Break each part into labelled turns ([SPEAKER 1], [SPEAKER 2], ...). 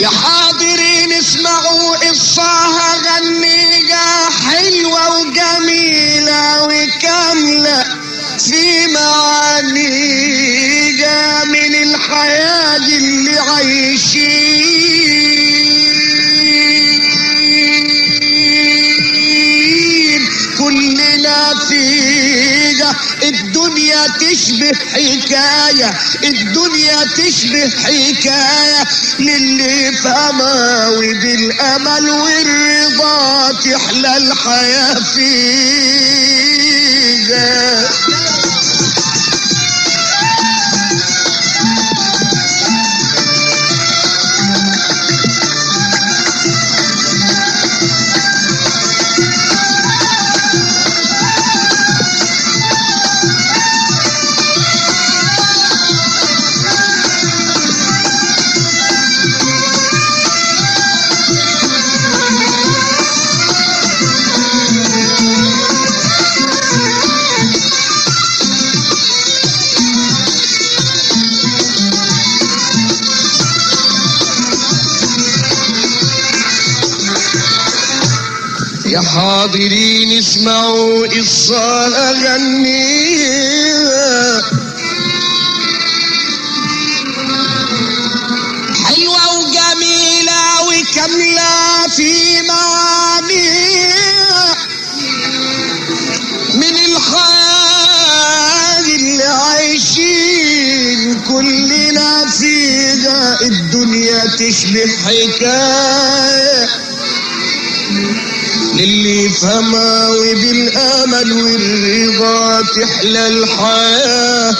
[SPEAKER 1] يا حاضرين اسمعوا قصاها غنيجة حلوة وجميلة وكاملة في معانيجة من الحياة اللي عايشين كلنا فيها الدنيا تشبه حكاية الدنيا تشبه حكاية للي فهمها وبالأمل والرضا تحلى الحياة فيها يا حاضرين اسمعوا قصة أغنيها حلوة وجميلة وكاملة في معانيها من الحياة اللي عايشين كلنا فيها الدنيا تشبه حكايه للي يفهمها وبالامل والرضا تحلى الحياه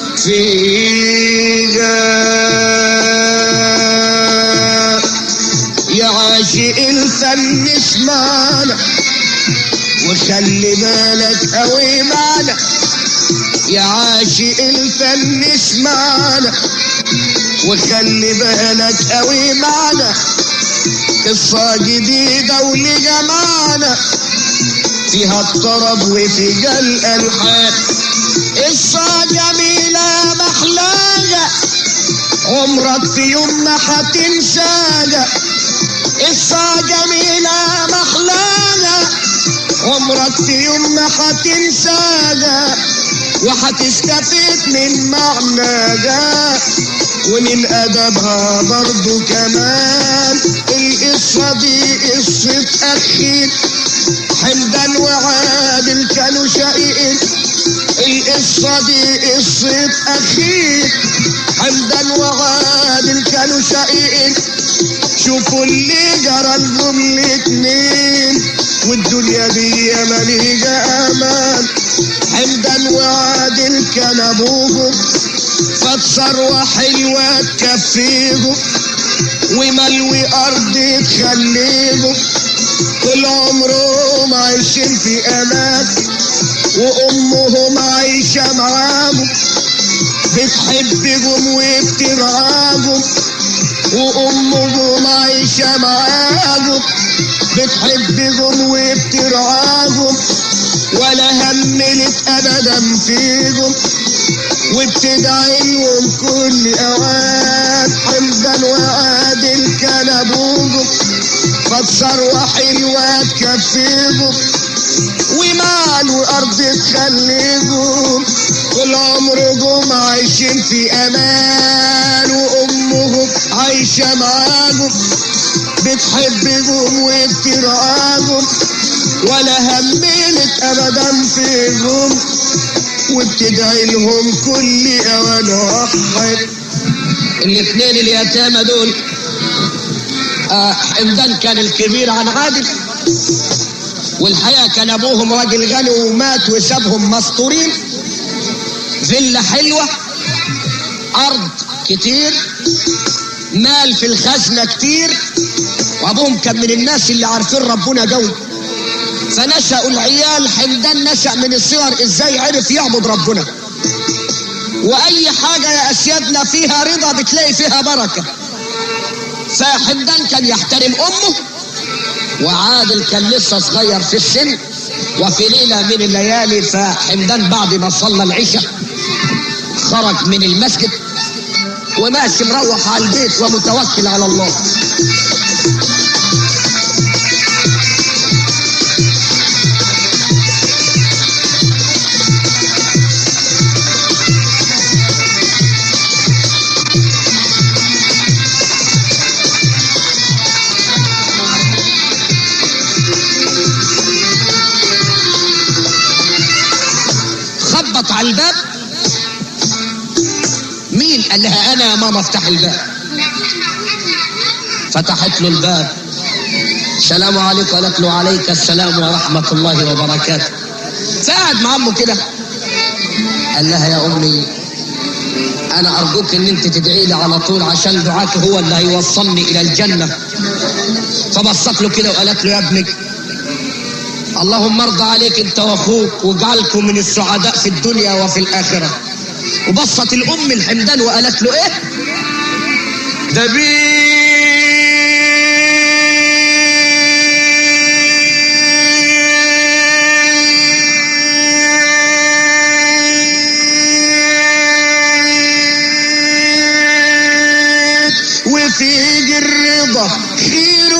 [SPEAKER 1] فيها يا عاشق الفن اسمعنا وخلي بالك قوي معنا يا عاشق الفن اسمعنا وخلي بالك قوي معنا قصة جديدة ولجمعنا فيها الطرب وفيها الألحان قصة جميلة محلاجة عمرك في يوم ما هتنساها قصة جميلة محلاجة عمرك في يوم ما هتنساها وهتستفيد من معناها ومن أدبها برضو كمان القصة دي قصة أخين حمدا وعادل كانوا شقيقين القصة دي قصة أخين حمدا وعادل كانوا شقيقين شوفوا اللي جرى لهم الاتنين والدنيا دي مليجة أمان حمدا وعادل كان أبوهم فالثروة حلوة تكفيهم وملوي أرض تخليهم طول عمرهم عايشين في أمان وأمهم عايشة معاهم بتحبهم وبترعاهم وأمهم عايشة معاهم بتحبهم وبترعاهم ولا هملت أبدا فيهم وبتدعي لهم كل اوقات حمدا وعادل كان ابوهم فالثروة حلوة تكفيهم ومال وارض تخليهم طول عمرهم عايشين في امان وامهم عايشة معاهم بتحبهم وبترعاهم ولا هملت ابدا فيهم وبتدعي لهم كل اوان واحد الاثنين اليتامى دول آه حمدان كان الكبير عن عادل والحقيقه كان ابوهم راجل غني ومات وسابهم مسطورين فيلا حلوه ارض كتير مال في الخزنه كتير وابوهم كان من الناس اللي عارفين ربنا قوي فنشأوا العيال حمدان نشأ من الصغر ازاي عرف يعبد ربنا واي حاجة يا اسيادنا فيها رضا بتلاقي فيها بركة فحمدان كان يحترم امه وعادل كان لسه صغير في السن وفي ليلة من الليالي فحمدان بعد ما صلى العشاء خرج من المسجد وماشي مروح على البيت ومتوكل على الله خبط على الباب مين قال لها انا يا ماما افتح الباب فتحت له الباب السلام عليكم قالت له عليك السلام ورحمة الله وبركاته فقعد مع امه كده قال لها يا امي انا ارجوك ان انت تدعي لي على طول عشان دعاك هو اللي هيوصلني الى الجنة فبصت له كده وقالت له يا ابني اللهم ارضى عليك انت واخوك واجعلكم من السعداء في الدنيا وفي الاخره وبصت الام الحمدان وقالت له ايه ده بيت وفي الرضا خير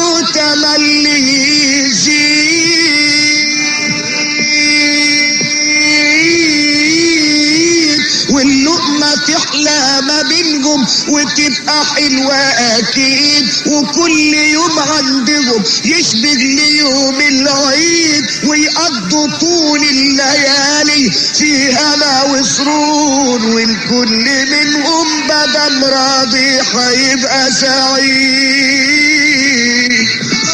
[SPEAKER 1] تملي واللقمة تحلى ما بينهم وتبقى حلوة أكيد وكل يوم عندهم يشبه ليوم العيد ويقضوا طول الليالي في هنا وسرور والكل منهم بدل راضي هيبقى سعيد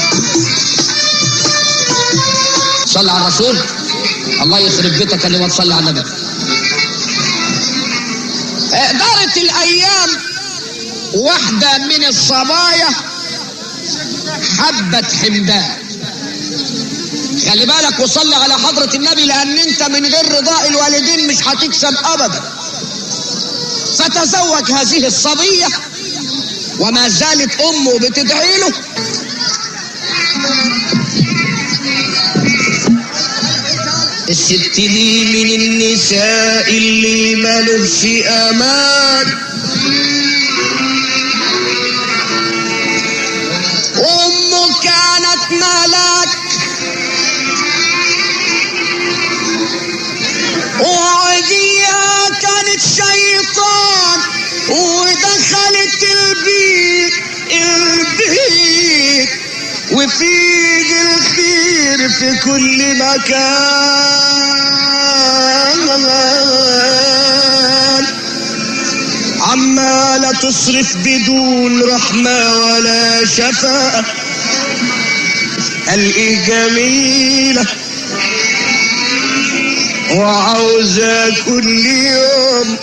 [SPEAKER 1] صلى على الرسول الله يخرب بيتك اللي ما تصلي على النبي دارت الايام واحدة من الصبايا حبت حمدان خلي بالك وصلي على حضرة النبي لان انت من غير رضاء الوالدين مش هتكسب ابدا فتزوج هذه الصبية وما زالت امه بتدعي له الست دي من النساء اللي مالهش امان امه كانت ملاك وعدية كانت شيطان ودخلت البيت البيت وفيه الخير في كل مكان عمالة تصرف بدون رحمة ولا شفاء الإيه جميلة وعاوزة كل يوم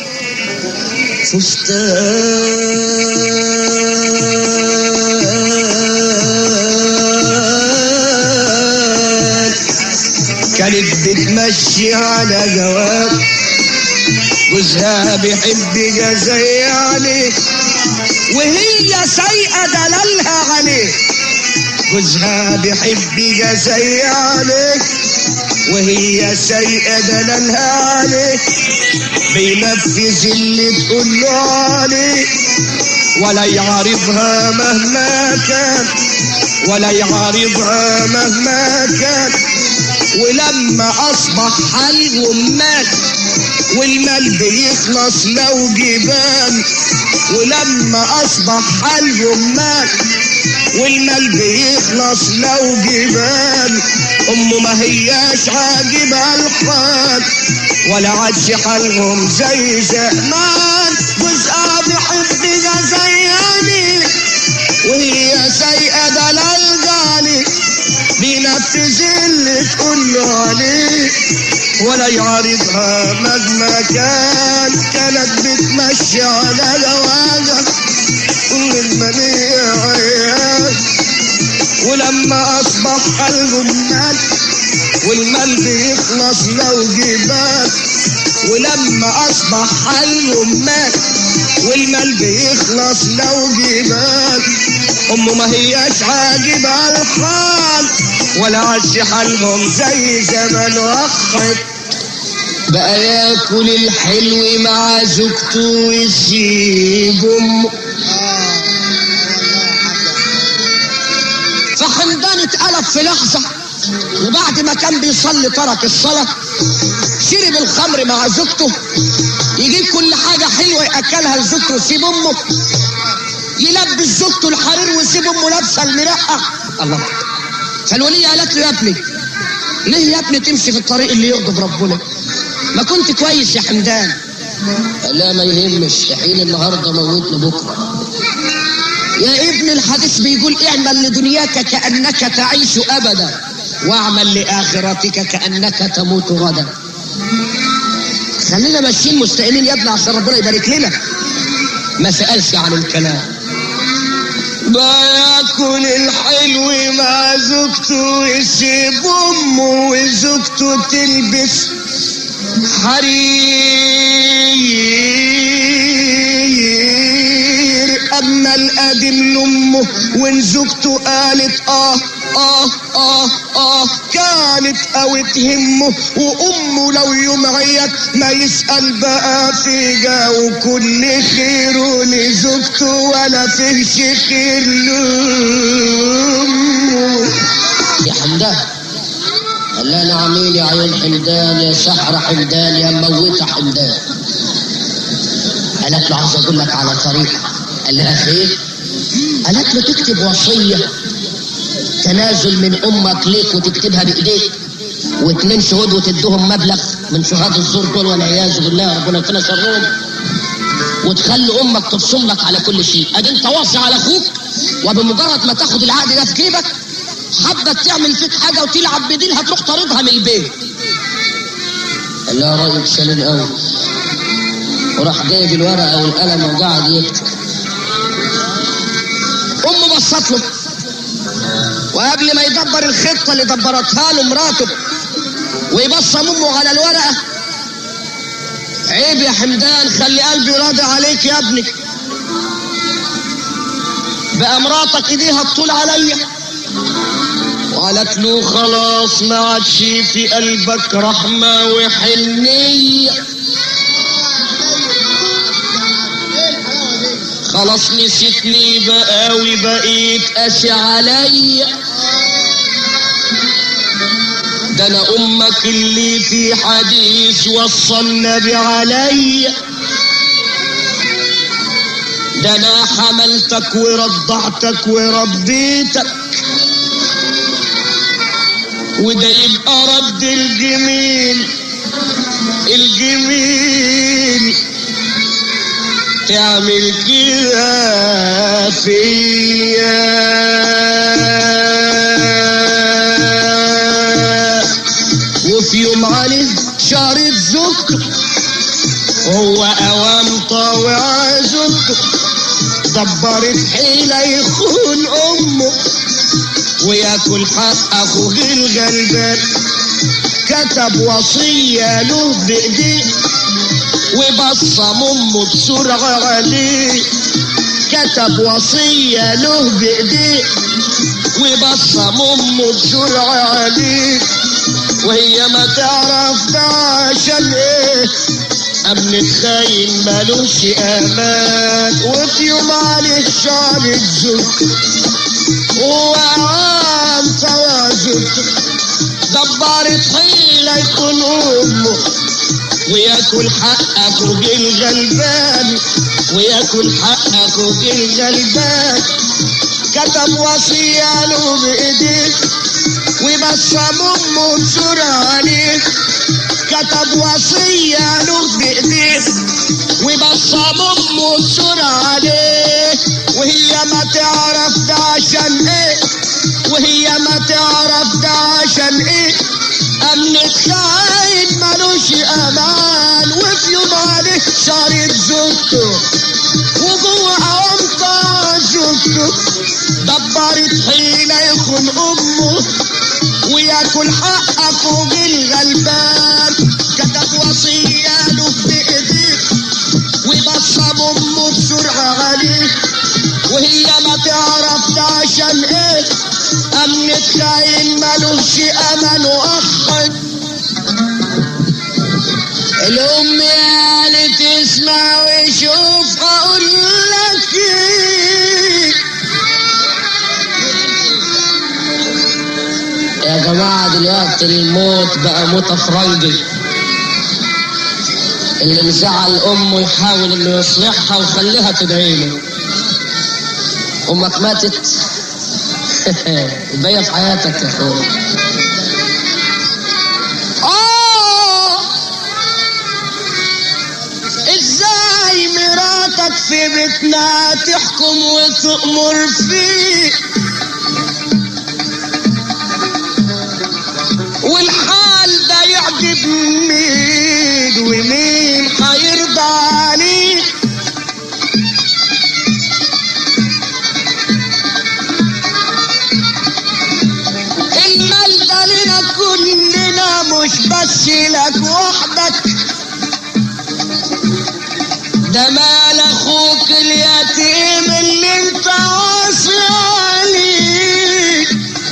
[SPEAKER 1] فستان كانت بتمشي على جواب جوزها بيحب جزاي عليه وهي سيئة دلالها عليه جوزها بيحب جزاي عليه وهي سيئة دلالها عليه بينفذ اللي تقول له عليه ولا يعارضها مهما كان ولا يعارضها مهما كان ولما اصبح حالهم مات والمال بيخلص لو جبال ولما اصبح حالهم مات والمال بيخلص لو جبال امه ما هياش عاجبها الحال ولا عادش حالهم زي زمان جزءها بيحب زياني وهي سيئة دلال جالي بينفذ اللي تقول له عليه ولا يعارضها مهما كان كانت بتمشي على جوازها والمنية عيال ولما اصبح قلبهم مات والمال بيخلص لو جبال ولما اصبح حالهم مات والمال بيخلص لو جبال امه ما هياش عاجبها الحال ولا عش حالهم زي زمان وخت بقى ياكل الحلو مع زوجته ويسيب امه فحمدان اتقلب في لحظة وبعد ما كان بيصلي ترك الصلاة شرب الخمر مع زوجته يجيب كل حاجة حلوة يأكلها لزوجته ويسيب أمه يلبس زوجته الحرير ويسيب أمه لابسة المرقة الله فالولية قالت له يا ابني ليه يا ابني تمشي في الطريق اللي يغضب ربنا ما كنت كويس يا حمدان قال لا ما يهمش حين النهارده موتنا بكره يا ابن الحديث بيقول اعمل لدنياك كأنك تعيش أبدا واعمل لآخرتك كأنك تموت غدا خلينا ماشيين مستقيمين يا ابني عشان ربنا يبارك لنا ما سألش عن الكلام بياكل الحلو مع زوجته ويسيب امه وزوجته تلبس حرير اما القديم لامه وان زوجته قالت اه اه اه اه كانت او تهمه وامه لو يوم عيت ما يسأل بقى في جو كل خير لزوجته ولا فيش خير لامه يا حمدان قال لها نعمين يا عيون حمدان يا سحر حمدان يا موتة حمدان قالت له عاوز اقول لك على طريقة قال لها خير قالت له تكتب وصية تنازل من امك ليك وتكتبها بايديك واتنين شهود وتدوهم مبلغ من شهاد الزور دول والعياذ بالله ربنا يكفينا شرهم وتخلي امك تبصم لك على كل شيء ادي انت واصي على اخوك وبمجرد ما تاخد العقد ده في جيبك حبت تعمل فيك حاجه وتلعب بديلها تروح طاردها من البيت قال لها رايك سليم قوي وراح جايب الورقه والقلم وقعد يكتب امه بصت له وقبل ما يدبر الخطه اللي دبرتها له مراته ويبصم امه على الورقه عيب يا حمدان خلي قلبي راضي عليك يا ابني بقى مراتك ايديها تطول عليا وقالت له خلاص ما عادش في قلبك رحمة وحنية خلاص نسيتني بقى وبقيت قاسي عليا ده انا امك اللي في حديث وصى النبي عليا ده انا حملتك ورضعتك وربيتك وده يبقى رد الجميل الجميل تعمل كده فيا وفي يوم علي شارت زوجته هو اوام طاوع زوجته دبرت حيلة يخون امه وياكل حق اخوه الغلبان كتب وصية له بايديه وبصم امه بسرعة عليه كتب وصية له بايديه وبصم امه بسرعة عليه وهي ما تعرف ده عشان ايه امن خاين ملوش امان وفي يوم عليه شعر الزوج وعام تواجد دبرت حيلة يكون امه وياكل حق اخوك الغلبان وياكل حق اخوك الغلبان كتب وصية له بايديه وبصم امه بسرعة عليه كتب وصية له بايديه وبصم امه بسرعة عليه وهي ما تعرف ده عشان ايه وهي ما تعرف ده عشان ايه امنك خاين ملوش امان وفي يوم عليه صارت زوجته وجوه عمطة زوجته دبرت حيلة يخون امه وياكل حق اخوه الغلبان كتب وصية له بايديه وبصم امه بسرعة عليه وهي ما تعرف ده عشان ايه امنك خاين ملوش امان واخد اسمع وشوف اقول لك إيه. يا جماعة دلوقتي الموت بقى موت افرنجي اللي مزعل امه يحاول انه يصلحها ويخليها تدعي له امك ماتت الباقيه في حياتك يا اخويا آه ازاي مراتك في بيتنا تحكم وتأمر فيه والحال ده يعجب مين ومين هيرضى عليه المال ده لنا كلنا مش بس لك وحدك ده مال اخوك اليتيم اللي انت واصي عليه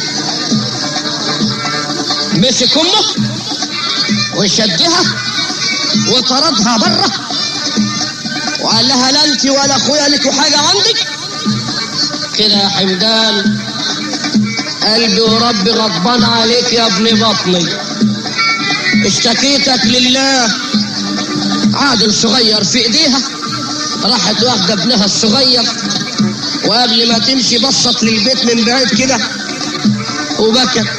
[SPEAKER 1] مسك امه وشدها وطردها بره وقال لها لا انت ولا اخويا لكوا حاجه عندك كده يا حمدان قلبي وربي غضبان عليك يا ابن بطني اشتكيتك لله عادل صغير في ايديها راحت واخده ابنها الصغير وقبل ما تمشي بصت للبيت من بعيد كده وبكت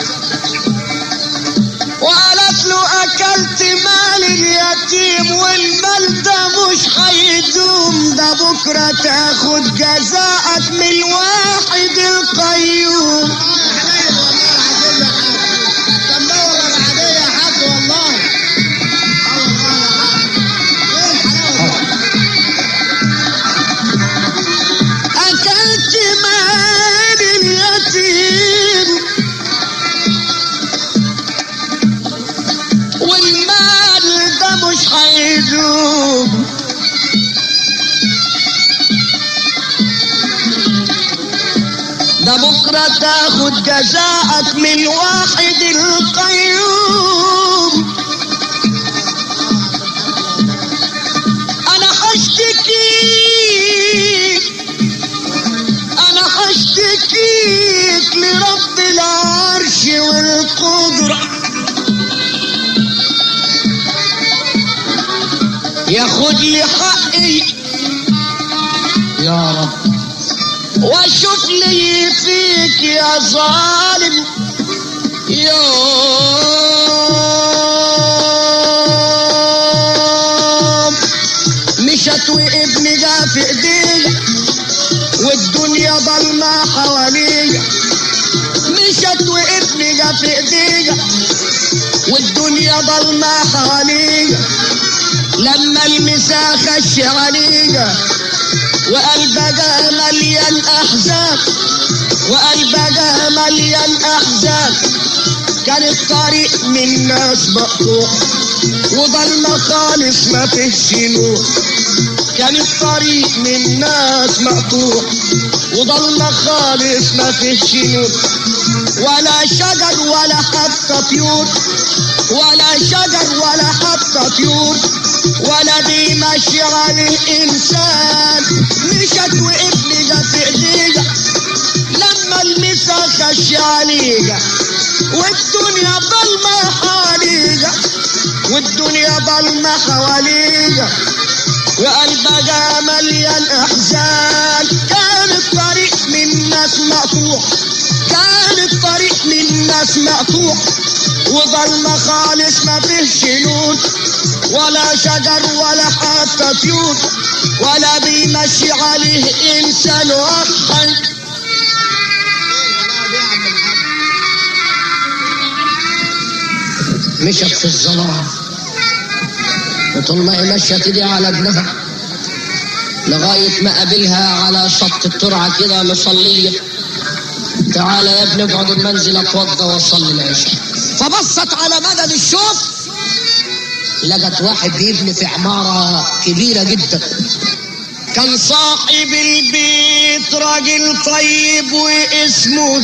[SPEAKER 1] وقالت له اكلت مال اليتيم والمال ده مش هيدوم ده بكره تاخد جزاءك من الواحد القيوم أكلت مال اليتيم والمال ده مش هيدوم ده بكرة تاخد جزاءك من واحد القيوم أنا هشتكيك أنا هشتكيك لرب العرش والقدرة ياخد لي حقي يا رب واشوف لي فيك يا ظالم يوم مشت وابني جا في ايديا والدنيا ضلمة حواليا مشت وابني جا في ايديا والدنيا ضلمة حواليا لما المسا خش عليا وقلبها مليان احزان وقلبها مليان احزان كان الطريق من ناس مقطوع وضلمة خالص ما فيش نور كان الطريق من ناس مقطوع وضلمة خالص ما فيش نور ولا شجر ولا حتى طيور ولا شجر ولا حتى طيور ولا بيمشي عليه انسان مشت وابني جا في ايديا لما المسا خش عليا والدنيا ضلمة حواليا والدنيا ضلمة حواليا وقلبها مليان احزان كان الطريق من ناس مقطوع كان الطريق من ناس مقطوع وضلمة خالص ما فيهش نور ولا شجر ولا حتى طيور ولا بيمشي عليه انسان واحد مشت في الظلام وطول ما هي ماشيه تدي على ابنها لغايه ما قابلها على شط الترعه كده مصليه تعالى يا ابني اقعد المنزل اتوضى واصلي العشاء فبصت على مدد الشوف لقت واحد بيبني في عمارة كبيرة جدا كان صاحب البيت راجل طيب واسمه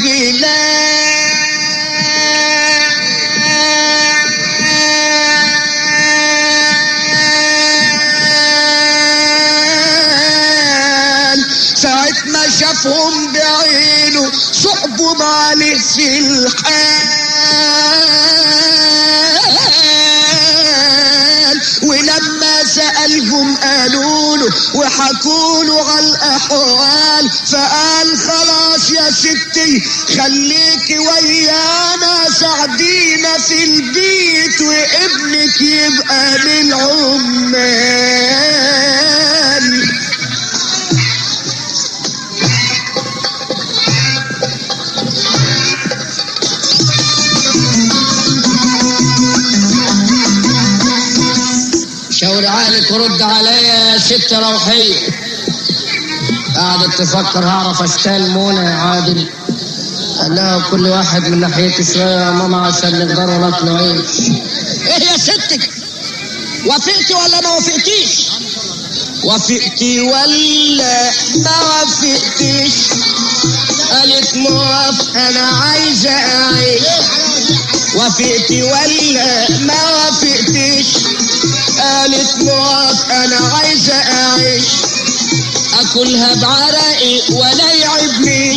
[SPEAKER 1] عليه في الحال ولما سألهم قالوا له وحكوا له على الأحوال فقال خلاص يا ستي خليكي ويانا ساعدينا في البيت وابنك يبقى للعمال
[SPEAKER 2] شاور عقلك ورد عليا يا ست روحية قعدت تفكر هعرف اشتغل منى يا عادل قال لها كل واحد من ناحيتي شوية يا ماما عشان نقدروا ناكلوا عيش
[SPEAKER 1] ايه يا ستك وافقتي ولا ما وافقتيش وافقتي ولا ما وافقتيش قالت موافق انا عايزه اعيش وافقتي ولا ما وافقتيش قالت موافق انا عايزه اعيش اكلها بعرقي ولا يعبنيش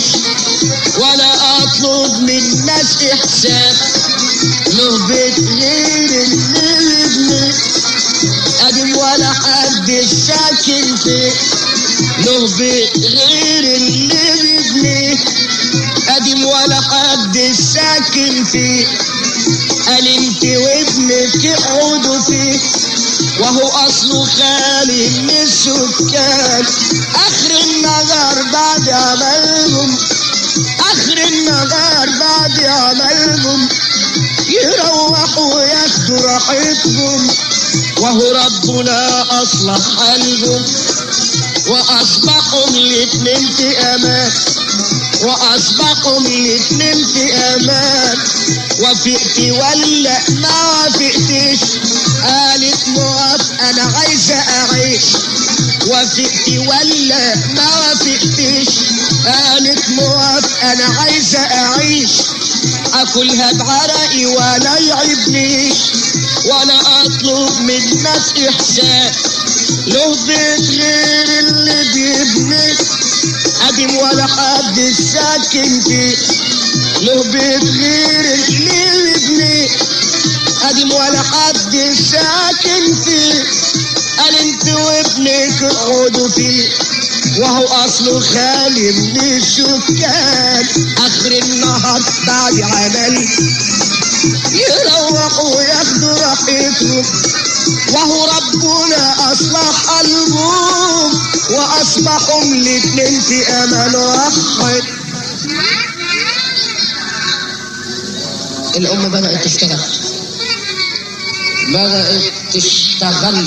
[SPEAKER 1] ولا اطلب من الناس احسان له بيت غير اللي يبني ادم ولا حد ساكن فيه له بيت غير اللي بيبنيه ادم ولا حد ساكن فيه قال انت وابنك اقعدوا فيه وهو اصله خالي من السكان اخر النهار بعد عملهم اخر النهار بعد عملهم يروحوا وياخدوا راحتهم وهو ربنا اصلح قلبهم واصبحوا الاتنين في امان واصبحوا الاتنين في امان وافقت ولا ما وافقتش قالت موافق انا عايزه اعيش وافقت ولا ما وافقتش قالت موافق انا عايزه اعيش اكلها بعرقي ولا يعبنيش ولا اطلب من الناس احسان له بيت غير اللي بيبني قديم ولا حد ساكن فيه له بيت غير اللي بيبني قديم ولا حد ساكن فيه قال انت وابنك اقعدوا فيه وهو اصله خالي من السكان اخر النهار بعد عمل يروحوا وياخدوا راحتهم وهو ربنا اصلح قلبهم واصبحوا الاتنين في امان واحد
[SPEAKER 2] الام بدأت تشتغل بدأت تشتغل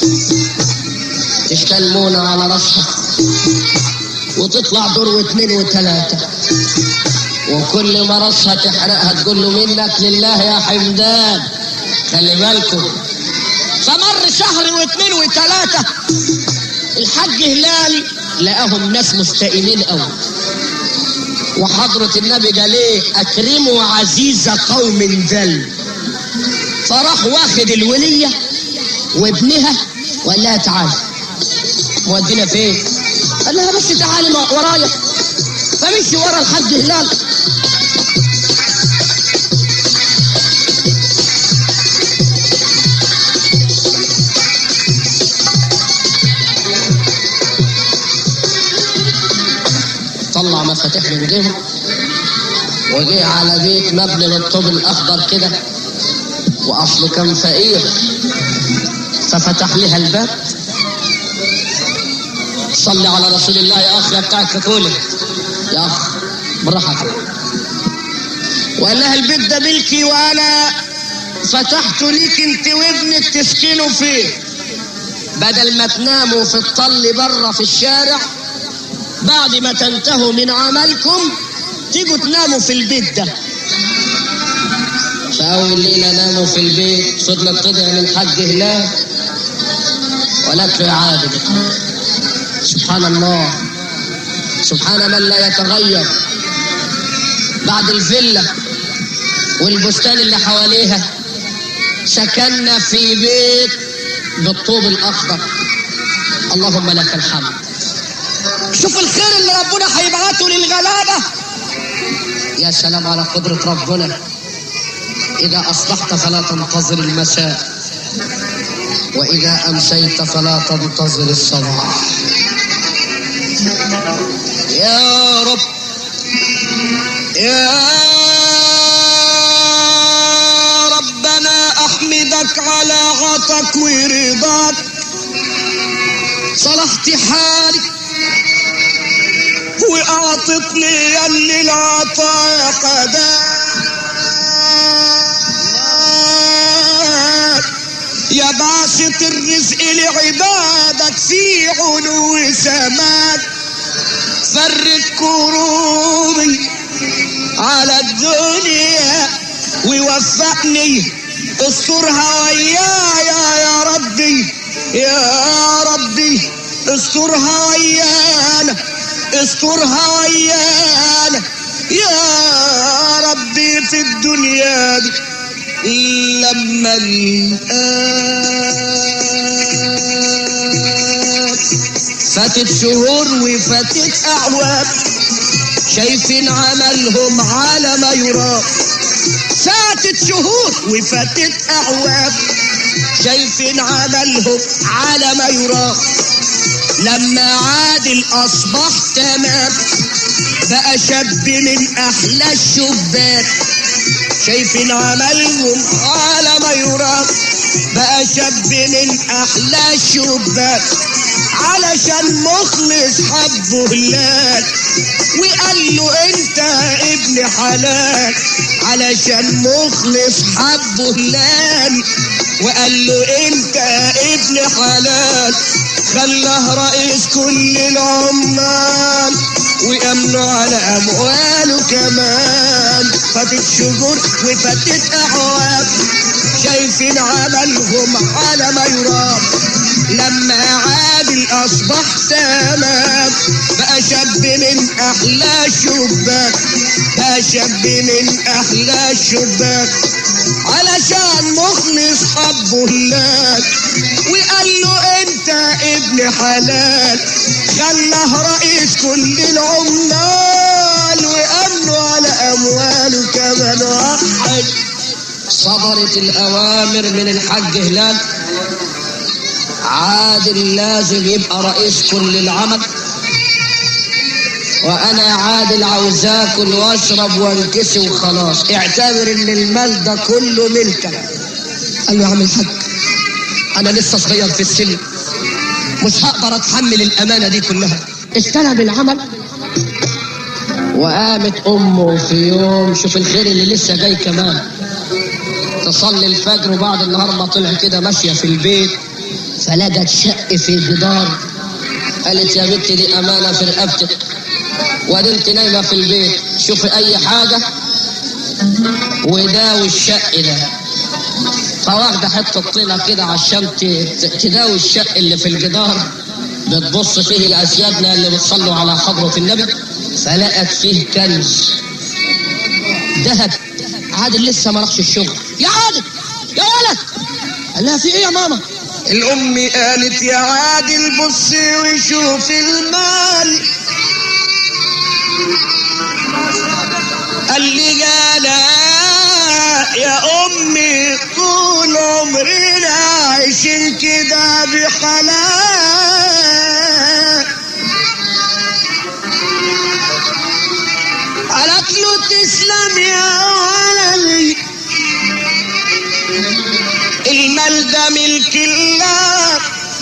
[SPEAKER 2] تشتغل منى على راسها وتطلع دور واثنين وثلاثة وكل ما راسها تحرقها تقول له منك لله يا حمدان خلي بالكم
[SPEAKER 1] فمر شهر واثنين وثلاثة
[SPEAKER 2] الحاج هلال لقاهم ناس مستئمين قوي وحضرة النبي قال ايه اكرموا عزيز قوم ذل فراح واخد الولية وابنها وقال لها تعالي مودينا فين قال لها بس تعالي مع- ورايا فمشي ورا الحاج هلال طلع مفاتيح من جيبه وجه على بيت مبني بالطوب الاخضر كده واصله كان فقير ففتح لها الباب صلي على رسول الله يا اخ يا بتاع الكاكولي يا اخ براحتك
[SPEAKER 1] وقال لها البيت ده ملكي وانا فتحته ليك انت وابنك تسكنوا فيه
[SPEAKER 2] بدل ما تناموا في الطل بره في الشارع بعد ما تنتهوا من عملكم تيجوا تناموا في البيت ده فأول ليلة ناموا في البيت فضلت تدعي للحاج هلال وقالت له يا عادل سبحان الله سبحان من لا يتغير بعد الفيلا والبستان اللي حواليها سكننا في بيت بالطوب الأخضر اللهم لك الحمد
[SPEAKER 1] شوف الخير اللي ربنا هيبعته للغلابة
[SPEAKER 2] يا سلام على قدرة ربنا إذا أصبحت فلا تنتظر المساء وإذا أمسيت فلا تنتظر الصباح يا رب يا ربنا أحمدك على عطك ورضاك صلحت حالي وأعطتني يلي العطايا قدام يا باسط الرزق لعبادك في علو سماك فرد كروبي على الدنيا ووفقني استرها ويايا يا ربي يا ربي استرها ويانا استرها ويانا يا ربي في الدنيا دي لما الآن فاتت شهور وفاتت أعوام شايفين عملهم على ما يرام فاتت شهور وفاتت أعوام شايفين عملهم على ما يرام لما عادل أصبح تمام بقى شاب من أحلى الشباب شايفين عملهم على ما يرام بقى شاب من أحلى الشباب علشان مخلص حبه هلال وقال له انت ابن حلال علشان مخلص حبه هلال وقال له انت ابن حلال خلاه رئيس كل العمال وامنوا على امواله كمان فاتت شهور وفاتت اعوام شايفين عملهم على ما يرام لما عادل اصبح تمام بقى شاب من احلى الشباك بقى شاب من احلى الشباك علشان مخلص حبه هلال وقال له انت ابن حلال خلاه رئيس كل العمال وامنوا على امواله كمان وحد صدرت الاوامر من الحاج هلال عادل لازم يبقى رئيس كل العمل وانا عادل عاوز اكل واشرب وانكسي وخلاص اعتبر ان المال ده كله ملكك قال له يا عم الحاج انا لسه صغير في السن مش هقدر اتحمل الامانه دي كلها استلم العمل وقامت امه في يوم شوف الخير اللي لسه جاي كمان تصلي الفجر وبعد النهار ما طلع كده ماشيه في البيت فلقت شق في الجدار قالت يا بنتي دي امانه في رقبتك وادي انت نايمه في البيت شوفي اي حاجه وداوي الشق ده فواخده حته طينه كده عشان تداوي الشق اللي في الجدار بتبص فيه الاسيادنا اللي بتصلوا على حضره النبي فلقت فيه كنز ذهب عادل لسه ما راحش الشغل يا عادل يا ولد قال لها في ايه يا ماما الام قالت يا عادل بص وشوف المال قال لي قال يا امي طول عمرنا عايشين كده بحلال قالت له تسلم يا ولدي المال ده ملك الله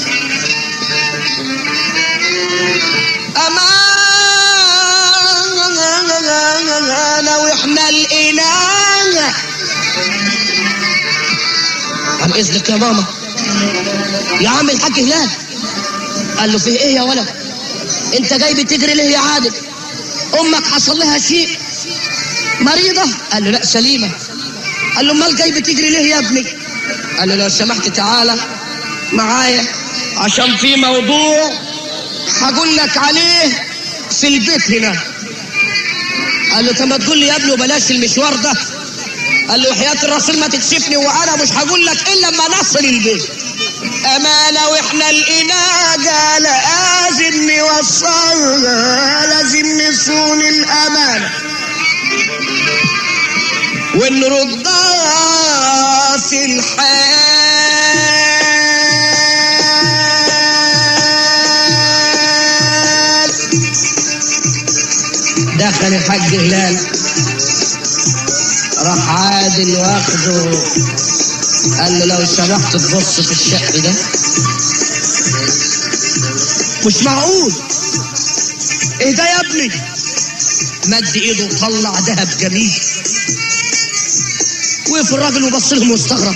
[SPEAKER 2] أمانة وإحنا الإله عن إذنك يا ماما يا عم الحاج هلال قال له فيه إيه يا ولد أنت جاي بتجري ليه يا عادل أمك حصل لها شيء مريضة قال له لا سليمة قال له امال جاي بتجري ليه يا ابني قال له لو سمحت تعالى معايا عشان في موضوع هقول لك عليه في البيت هنا قال له طب ما تقول لي يا ابني وبلاش المشوار ده قال له حياة الرسول ما تكشفني وانا مش هقول لك الا لما نصل البيت امانة واحنا لقيناها قال لازم نوصلها لازم نصون الامانة
[SPEAKER 1] ونردها في الحال دخل الحاج هلال راح عادل واخده قال له لو سمحت تبص في الشق ده مش معقول ايه ده يا ابني مد ايده وطلع ذهب جميل وقف الراجل وبص لهم واستغرب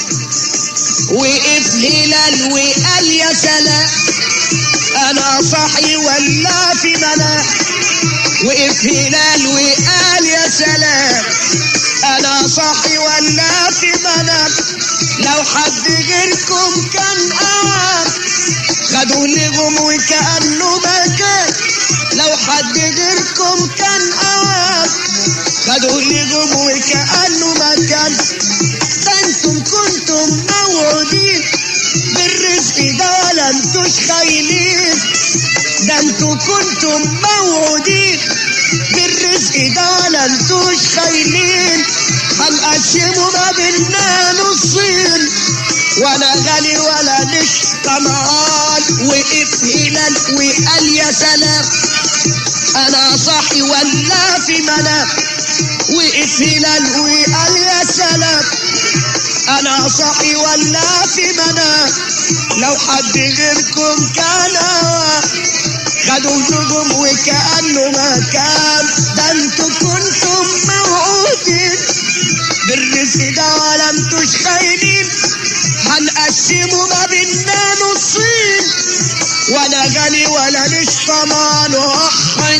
[SPEAKER 1] وقف هلال وقال يا سلام انا صاحي ولا في منام وقف هلال وقال يا سلام انا صاحي ولا في منام لو حد غيركم كان قام خدوا لهم وكأنه ما كان لو حد غيركم كان قام خدوا لهم وكأنه ما كان ده انتم كنتم موعودين بالرزق ده ولا انتوش خايلين ده انتوا كنتم موعودين بالرزق ده ولا انتوش خايلين هنقسمه ما بينا نصين ولا غالي ولا مش طمعان وقف هلال وقال يا سلام انا صاحي ولا في منام وقف هلال وقال يا سلام انا صاحي ولا في منام لو حد غيركم كان خدوا نجوم وكأنه ما كان ده انتوا كنتم موعودين بالرزق ده ولا انتوش خاينين هنقسمه ما بينا نصين ولا غني ولا مش طمان وحد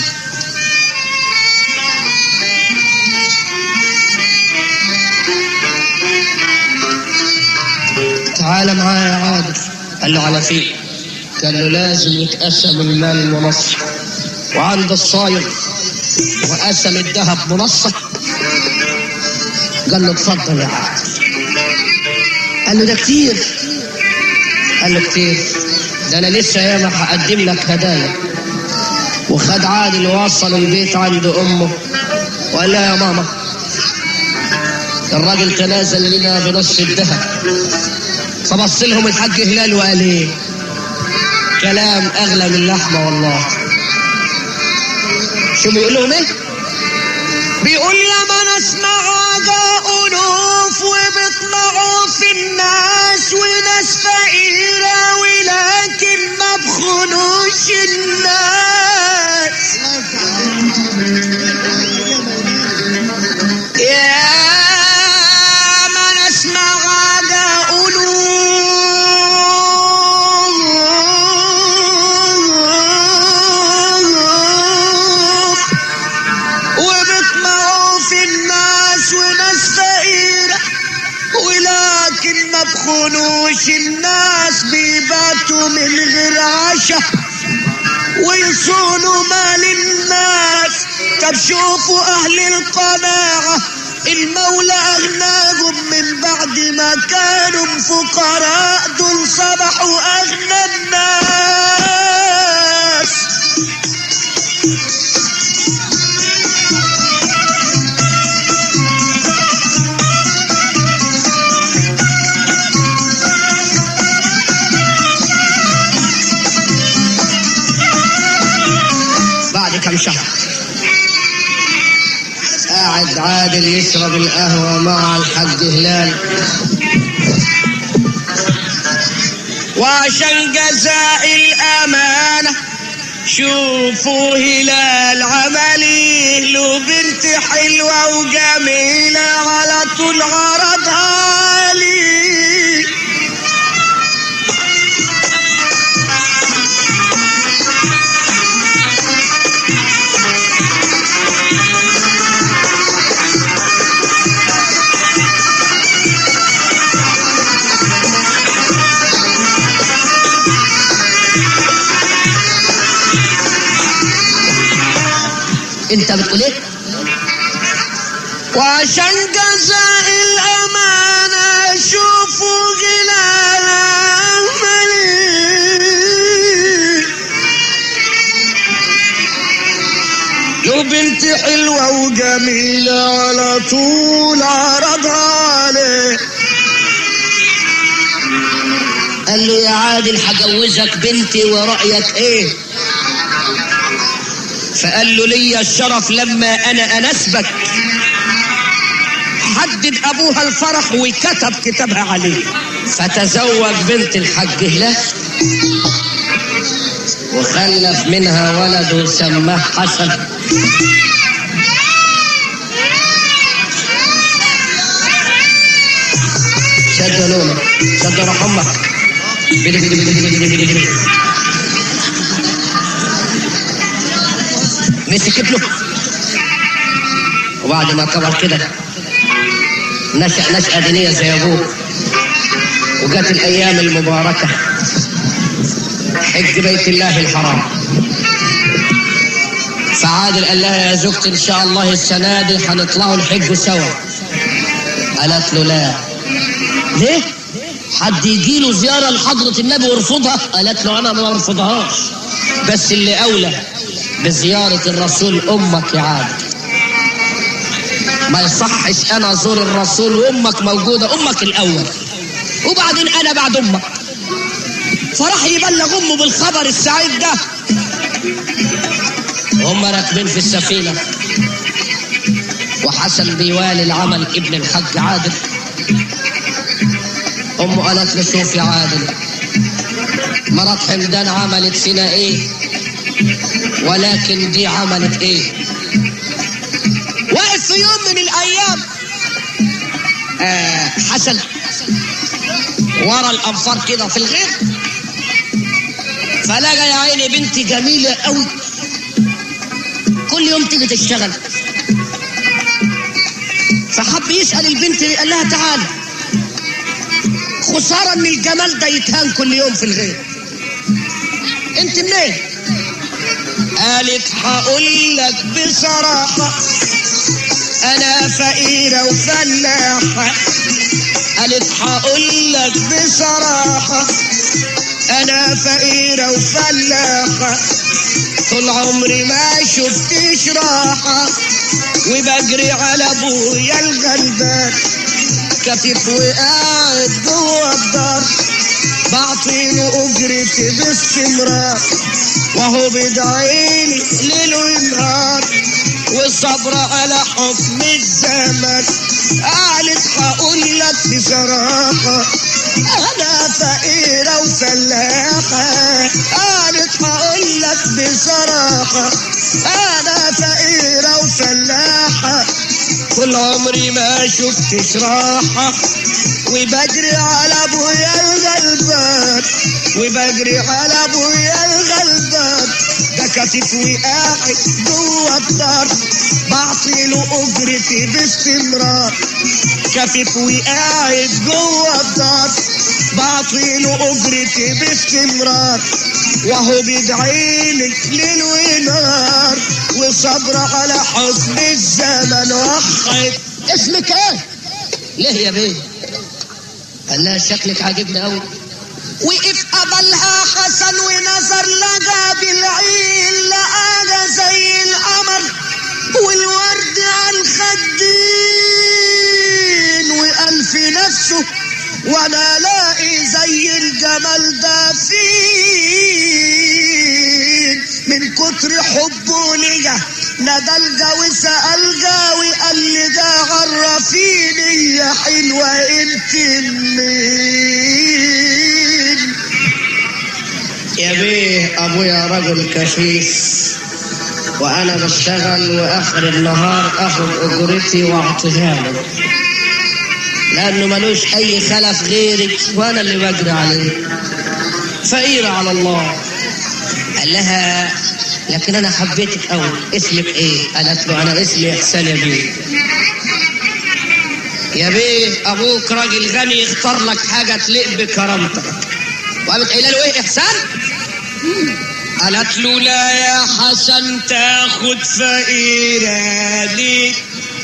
[SPEAKER 1] تعال معايا يا عادل قال له على فين قال له لازم يتقسم المال المنصف وعند الصايغ وقسم الذهب منصف قال له اتفضل يا عادل قال له ده كتير قال له كتير ده انا لسه ياما هقدم لك هدايا وخد عادل ووصل البيت عند امه وقال لها يا ماما الراجل تنازل لنا بنصف الذهب فبص لهم الحاج هلال وقال ايه كلام اغلى من اللحمه والله شو بيقول لهم ايه بيقول لما نسمع عجاء ألوف وبيطلعوا في الناس وناس فقيرة ولكن ما بخنوش الناس يا ما نسمع عجاء ألوف وبيطمعوا في الناس وناس فقيرة ولكن ما بخونوش الناس بيباتوا من غير عشاء ويصونوا مال الناس طب شوفوا أهل القناعة المولى أغناهم من بعد ما كانوا فقراء دول صبحوا أغنى الناس بعد كم شهر قاعد عادل يشرب القهوة مع الحاج هلال وعشان جزاء الأمانة شوفوا هلال عملي له بنت حلوة وجميلة على طول عرضها لي انت بتقول ايه وعشان جزاء الأمانة شوفوا جلال عملي له بنت حلوة وجميلة على طول
[SPEAKER 2] قال له يا عادل هجوزك بنتي ورأيك ايه فقال له لي الشرف لما انا انسبك حدد ابوها الفرح وكتب كتابها عليه فتزوج بنت الحاج هلال وخلف منها ولد وسماه حسن شد لونه شد روح امك بلي بلي بلي بلي بلي بلي بلي. مسكت له وبعد ما كبر كده نشأ نشأة دينية زي أبوه وجت الأيام المباركة حج بيت الله الحرام فعادل قال لها يا زوجتي إن شاء الله السنة دي هنطلعوا الحج سوا قالت له لا ليه؟ حد يجي له زيارة لحضرة النبي ويرفضها؟ قالت له أنا ما برفضهاش بس اللي أولى بزيارة الرسول أمك يا عادل ما يصحش أنا أزور الرسول وأمك موجودة أمك الأول وبعدين أنا بعد أمك فراح يبلغ أمه بالخبر السعيد ده وهم راكبين في السفينة وحسن بيوالي العمل ابن الحاج عادل أمه قالت له شوف يا عادل مرات حمدان عملت فينا إيه ولكن دي عملت إيه واقف في يوم من الأيام آه حسن ورا الأنفار كده في الغير فلقى يا عيني بنتي جميلة قوي كل يوم تيجي تشتغل فحب يسأل البنت دي قال لها تعالى خسارة ان الجمال ده يتهان كل يوم في الغير انت منين قالت هقول لك بصراحة انا فقيرة وفلاحة قالت هقول لك بصراحة انا فقيرة وفلاحة طول عمري ما شفتش راحة وبجري على ابويا الغلبان كتف وقاعد جوه الدار بعطيله اجرتي باستمرار وهو بيدعيني ليل ونهار والصبر على حكم الزمن قالت هقول لك بصراحة أنا فقيرة وفلاحة قالت هقول لك بصراحة أنا فقيرة وفلاحة طول عمري ما شفتش راحة وبجري على ابويا الغلبان وبجري على ابويا الغلبان ده كتف وقاعد جوه الدار بعطيله اجرتي باستمرار كتف وقاعد جوه الدار بعطيله اجرتي باستمرار وهو بيدعيلي ليل ونهار وصبر على حزن الزمن وحد اسمك ايه؟ ليه يا بيه؟ قال لها شكلك عاجبني قوي وقف قبلها حسن ونظر لقى بالعين لقاها زي القمر والورد على الخدين وقال في نفسه وانا لاقي زي الجمال ده فين من كتر حبه ليا نادى الجا وسأل جا وقال لي ده عرفيني يا حلوة انت مين يا بيه ابويا رجل كفيف وانا بشتغل واخر النهار اخد اجرتي واعطيها له لانه ملوش اي خلف غيرك وانا اللي بجري عليه فقيرة على الله قال لها لكن انا حبيتك قوي اسمك ايه قالت له انا اسمي احسان يا بيه يا بيه ابوك راجل غني يختار لك حاجه تليق بكرامتك وقامت قايله له ايه احسان قالت له لا يا حسن تاخد فقيرة ليك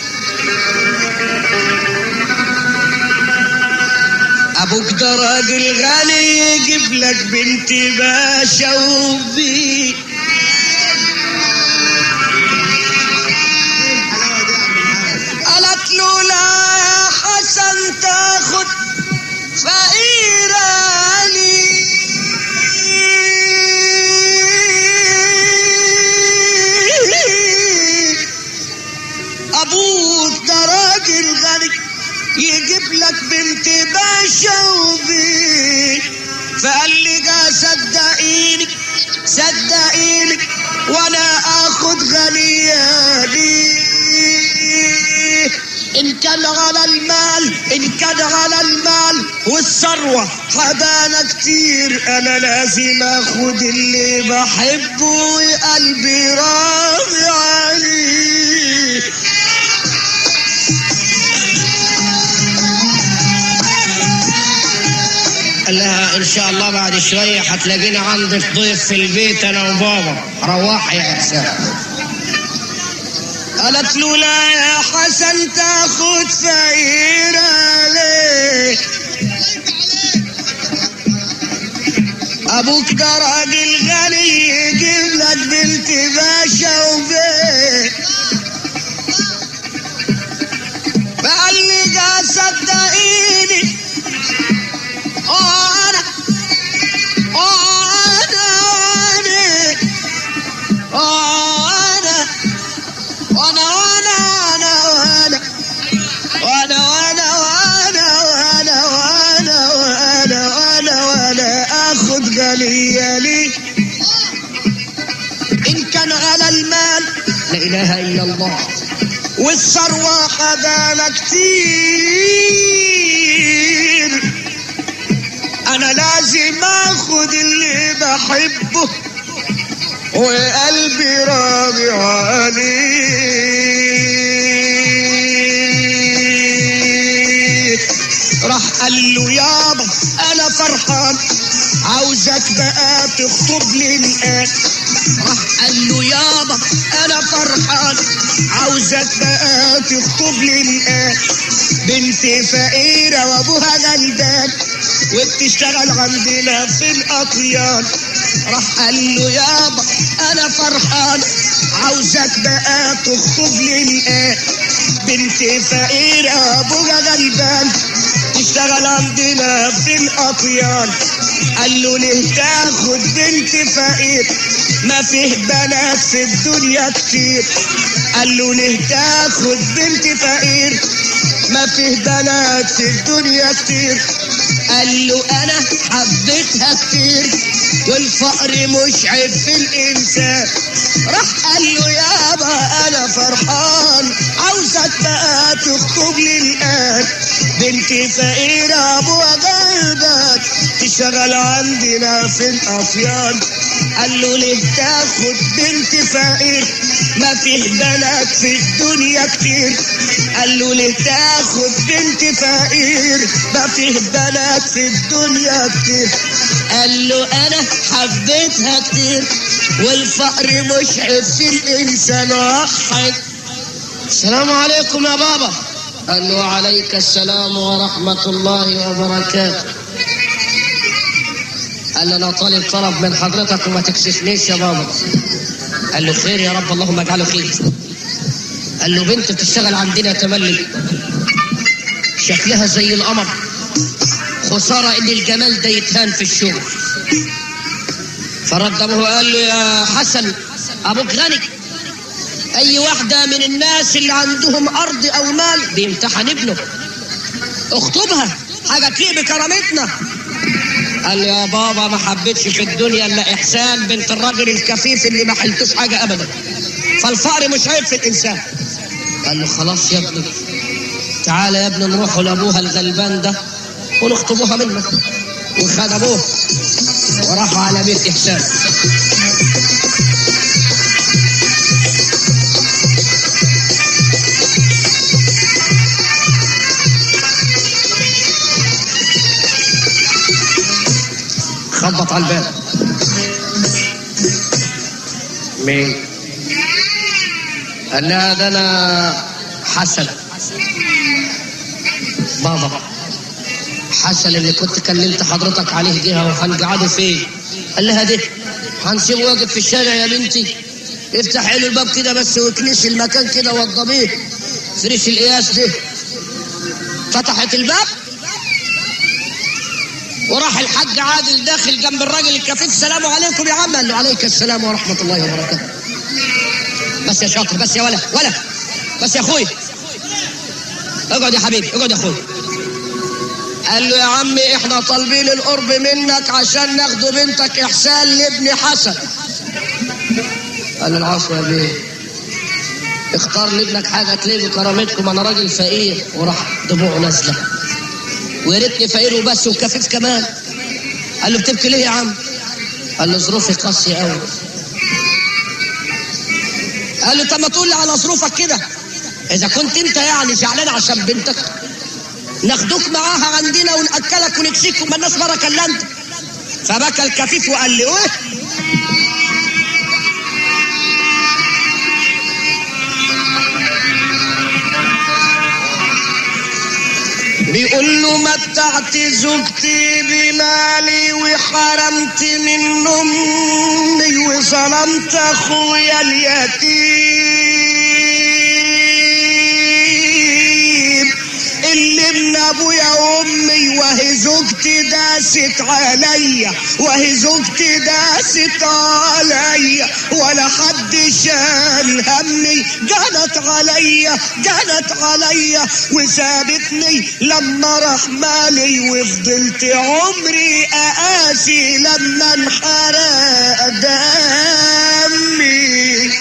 [SPEAKER 2] ابوك ده راجل غني يجيب لك بنت باشا وبيك قالت له لا يا حسن تاخد فقيرة لي
[SPEAKER 1] لك بنت باشا وبيه فقال لي جا صدقيني صدقيني وانا اخد غنيالي ان كان على المال ان كان على المال والثروة حدانا كتير انا لازم اخد اللي بحبه وقلبي راضي عليه قال لها ان شاء الله بعد شويه هتلاقينا عندك ضيف في البيت انا وبابا روحي يا حسام قالت له لا يا حسن تاخد فقيرة ليه ابوك ده راجل غني يجيب لك بنت باشا وبيت فقال لي جا صدقيني انا انا انا انا وانا وانا وانا وانا وانا وانا وانا وانا وانا وانا اخد غليالي ان كان على المال لا اله الا الله والثروة خدانا كتير انا لازم اخد اللي بحبه وقلبي راضي عليه راح قال له يابا انا فرحان عاوزك بقى تخطب لي الان راح قال له يابا انا فرحان عاوزك بقى تخطب لي الان بنت فقيرة وابوها غلبان وبتشتغل عندنا في الاطيان راح قال له يابا انا فرحان عاوزك بقى تخطب لي الان بنت فقيرة ابوها غلبان تشتغل عندنا في الاطيان قال له ليه تاخد بنت فقير ما فيه بنات في الدنيا كتير قال له ليه تاخد بنت فقير ما فيه بنات في الدنيا كتير قال له انا حبيتها كتير والفقر مش عيب في الانسان راح قال له يابا انا فرحان عاوزك بقى تخطب لي الان بنتي فقيرة ابوها قلبك تشتغل عندنا في الاطيان قال له ليه تاخد بنت فقير ما فيه بنات في الدنيا كتير قال له ليه تاخد بنت فقير ما فيه بنات في الدنيا كتير قال له انا حبيتها كتير والفقر مش عيب في الانسان وحد السلام عليكم يا بابا قال له عليك السلام ورحمة الله وبركاته قال له انا طالب طلب من حضرتك وما تكسفنيش يا بابا قال له خير يا رب اللهم اجعله خير قال له بنت بتشتغل عندنا تملي شكلها زي القمر خسارة ان الجمال ده يتهان في الشغل فرد ابوه قال له يا حسن ابوك غني اي واحدة من الناس اللي عندهم ارض او مال بيمتحن ابنه اخطبها حاجة تليق بكرامتنا قال له يا بابا ما حبيتش في الدنيا الا احسان بنت الراجل الكفيف اللي ما حلتوش حاجة ابدا فالفقر مش عيب في الانسان قال له خلاص يا ابني تعالى يا ابني نروح لابوها الغلبان ده ونخطبوها منه وخد ابوه وراحوا على بيت احسان خبط على الباب مين قال لها ده انا حسن بابا حسن اللي كنت كلمت حضرتك عليه جهه وهنقعده فين قال لها ده هنسيبه واقف في الشارع يا بنتي افتح له الباب كده بس واكنسي المكان كده وضبيه فريش القياس ده فتحت الباب وراح الحاج عادل داخل جنب الراجل الكفيف السلام عليكم يا عم قال له عليك السلام ورحمه الله وبركاته بس يا شاطر بس يا ولا ولا بس يا اخوي اقعد يا حبيبي اقعد يا اخوي
[SPEAKER 2] قال له يا عمي احنا طالبين القرب منك عشان ناخد بنتك احسان لابن حسن قال له العفو يا بيه اختار لابنك حاجه تليق بكرامتكم انا راجل فقير وراح دموعه نازله ويا ريتني فقير وبس وكفيف كمان قال له بتبكي ليه يا عم قال له ظروفي قاسيه قوي قال له طب ما تقول لي على ظروفك كده اذا كنت انت يعني زعلان عشان بنتك ناخدوك معاها عندنا ونأكلك ونكسيك وما الناس بركة الا انت فبكى الكفيف وقال لي ايه بيقول له متعت زوجتي بمالي وحرمت من امي وظلمت اخويا اليتيم اللي من ابويا وامي وهي زوجتي داست عليا وهي زوجتي داست عليا ولا حد شال همي جنت عليا جنت عليا وسابتني لما راح مالي وفضلت عمري اقاسي لما انحرق دمي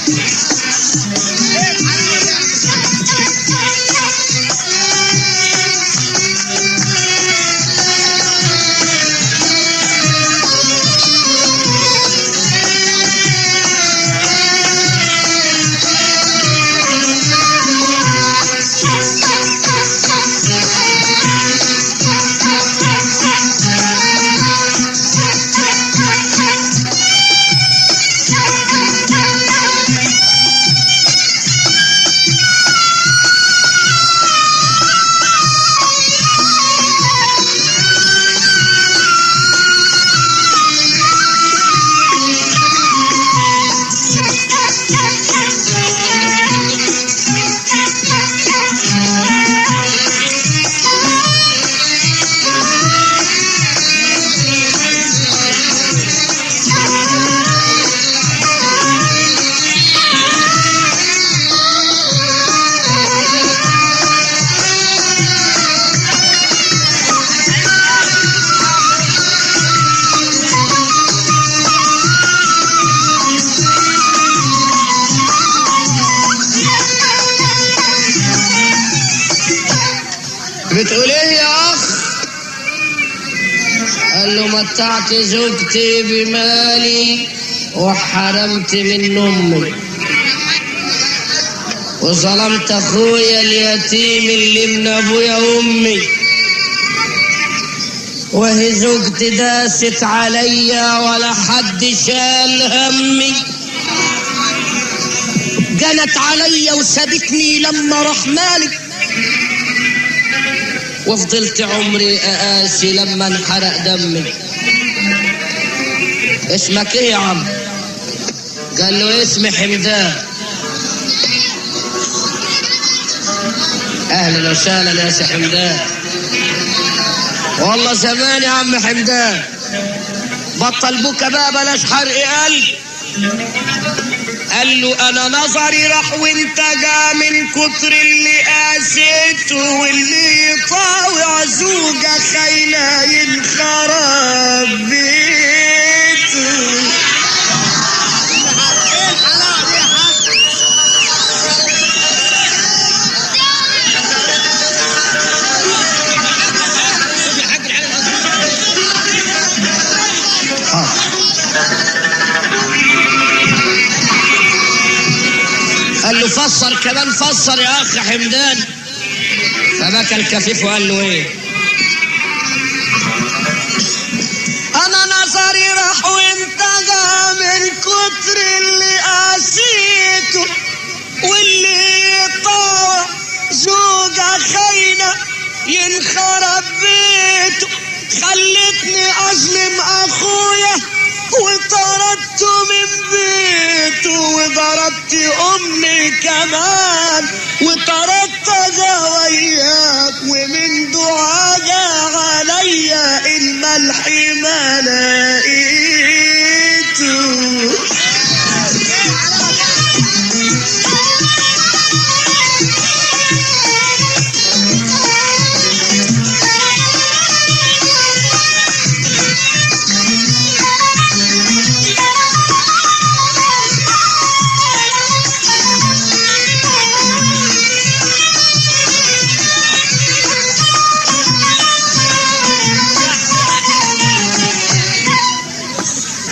[SPEAKER 2] بتقول ايه يا اخ قال له متعت زوجتي بمالي وحرمت من امي وظلمت اخويا اليتيم اللي من ابويا وامي وهي زوجتي داست عليا ولا حد شال همي جنت عليا وسابتني لما راح مالك وفضلت عمري اقاسي لما انحرق دمي اسمك ايه يا عم قال له اسمي حمدان اهلا وسهلا يا سي حمدان والله زمان يا عم حمدان بطل بكا بقى بلاش حرق قلب قال له انا نظري راح وانت جا من كتر اللي قاسيته واللي يطاوع زوجة خاينة ينخرب بيته قال له فسر كمان فسر يا اخ حمدان فبكى الكفيف وقال له ايه انا نظري راح وانت جا من كتر اللي قاسيته واللي يطاوع زوجة خاينة ينخرب بيته خلتني اظلم اخويا وطردته من بيته وضربت امي كمان وطردت وياك ومن دعاها عليا الملح ما لقيته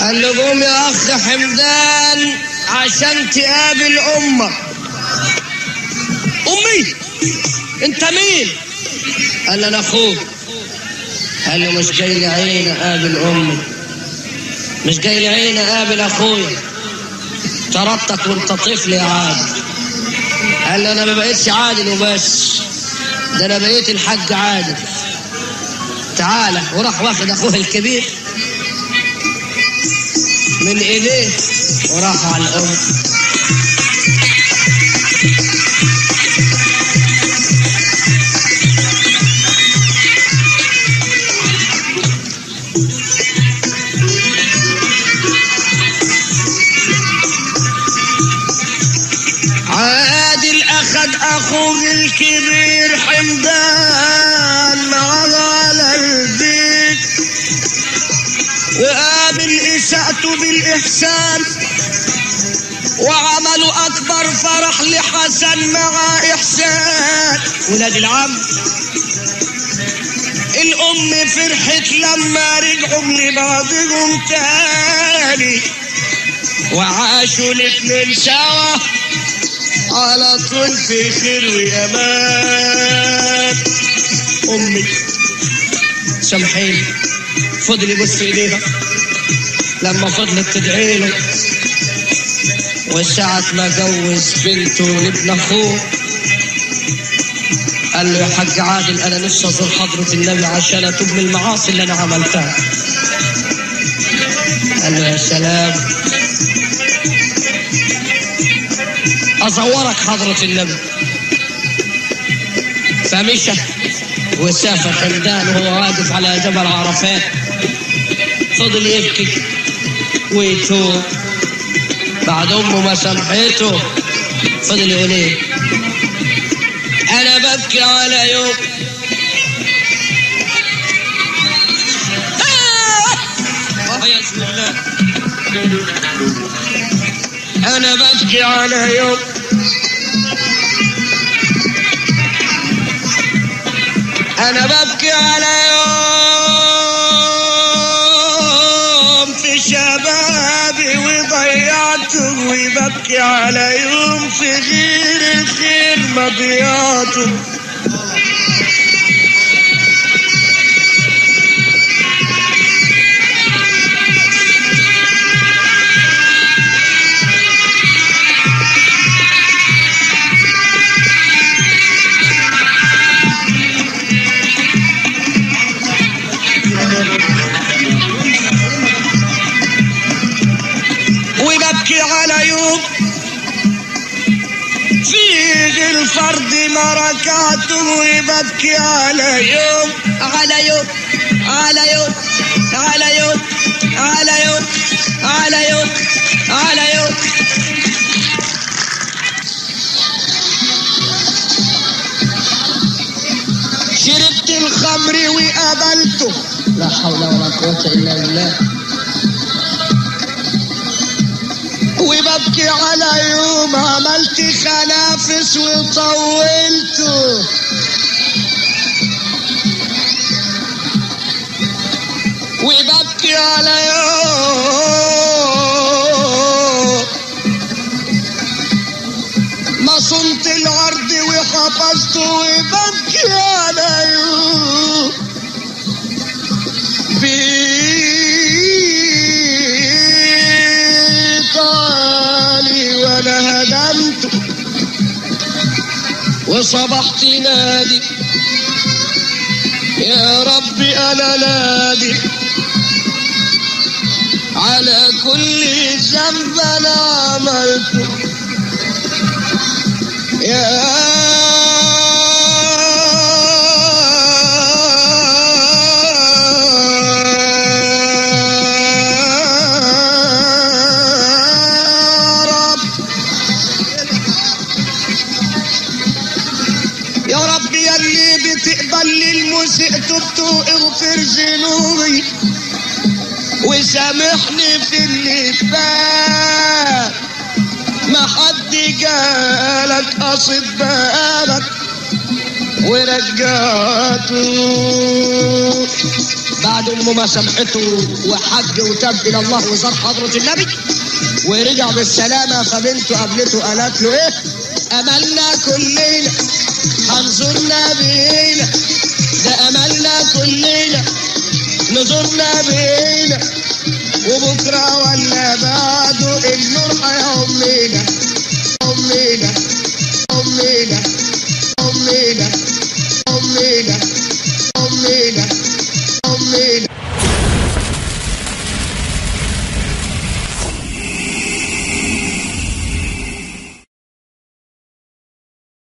[SPEAKER 2] قال له قوم يا اخ حمدان عشان تقابل امك امي انت مين قال له انا اخوك قال له مش جاي لي عين اقابل امي مش جاي لي عين اقابل اخويا طردتك وانت طفل يا عادل قال له انا ما بقيتش عادل وبس ده انا بقيت الحاج عادل تعالى وراح واخد اخوه الكبير من ايديه وراح على الام عادل اخد اخوه الكبير حمدان معاه على البيت وقابل اساءته بالاحسان وعملوا اكبر فرح لحسن مع احسان ولاد العم الام فرحت لما رجعوا لبعضهم تاني وعاشوا الاتنين سوا على طول في خير وامان امي سامحيني فضل يبص في ايديها لما فضلت تدعي له وساعة ما جوز بنته لابن اخوه قال له يا حاج عادل انا نفسي ازور حضرة النبي عشان اتوب من المعاصي اللي انا عملتها قال له يا سلام أزورك حضرة النبي فمشى وسافر حمدان وهو واقف على جبل عرفات فضل يبكي ويتوب بعد أمه ما سامحته فضل يقول إيه أنا ببكي على يوم آه يا بسم الله انا ببكي على يوم انا ببكي على يوم في شبابي وضيعته وببكي على يوم في غير الخير ما ضيعته وببكي على يوم فيه الفرد ما ركعته وببكي على يوم على يوم على يوم على يوم على يوم على يوم على يوم شربت الخمر وقابلته لا حول ولا قوة إلا بالله وببكي على يوم عملت خنافس وطولته وببكي على يوم ما صمت العرض وحفظته وببكي على يوم بيطالي وانا هدمت وصبحت نادي يا ربي انا نادي على كل ذنب انا عملته يا رب يا رب يا اللي بتقبل للمسيء تبت اغفر ذنوبي وسامحني في اللي فات ما حد جالك قصد بالك ورجعته بعد بعد امه ما سمحته وحج وتاب الى الله وزار حضره النبي ورجع بالسلامه فبنته قابلته قالت له ايه املنا كلنا هنزور نبينا ده املنا كلنا نزور نبينا وبكره ولا بعده انه